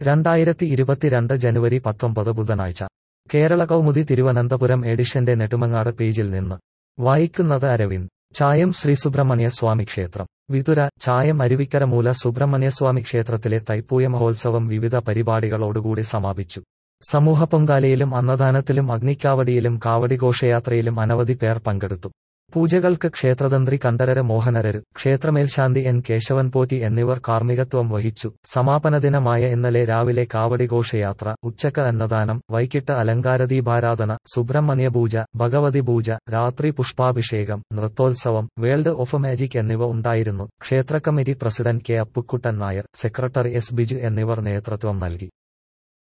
രണ്ടായിരത്തി ഇരുപത്തിരണ്ട് ജനുവരി പത്തൊമ്പത് ബുധനാഴ്ച കേരള കൗമുദി തിരുവനന്തപുരം എഡിഷന്റെ നെടുമങ്ങാട് പേജിൽ നിന്ന് വായിക്കുന്നത് അരവിന്ദ് ചായം ശ്രീ സുബ്രഹ്മണ്യ സ്വാമി ക്ഷേത്രം വിതുര ചായം അരുവിക്കര മൂല സുബ്രഹ്മണ്യസ്വാമി ക്ഷേത്രത്തിലെ തൈപ്പൂയ മഹോത്സവം വിവിധ പരിപാടികളോടുകൂടി സമാപിച്ചു സമൂഹ പൊങ്കാലയിലും അന്നദാനത്തിലും അഗ്നിക്കാവടിയിലും കാവടി ഘോഷയാത്രയിലും അനവധി പേർ പങ്കെടുത്തു പൂജകൾക്ക് ക്ഷേത്രതന്ത്രി കണ്ഠരര് മോഹനരര് ക്ഷേത്രമേൽശാന്തി എൻ കേശവൻ പോറ്റി എന്നിവർ കാർമ്മികത്വം വഹിച്ചു സമാപന ദിനമായ ഇന്നലെ രാവിലെ കാവടി ഘോഷയാത്ര ഉച്ചക്ക് അന്നദാനം വൈകിട്ട് അലങ്കാരദീപാരാധന സുബ്രഹ്മണ്യ പൂജ ഭഗവതി പൂജ രാത്രി പുഷ്പാഭിഷേകം നൃത്തോത്സവം വേൾഡ് ഓഫ് മാജിക് എന്നിവ ഉണ്ടായിരുന്നു ക്ഷേത്ര committee president K Appukuttan Nair secretary S Biju എന്നിവർ നേതൃത്വം നൽകി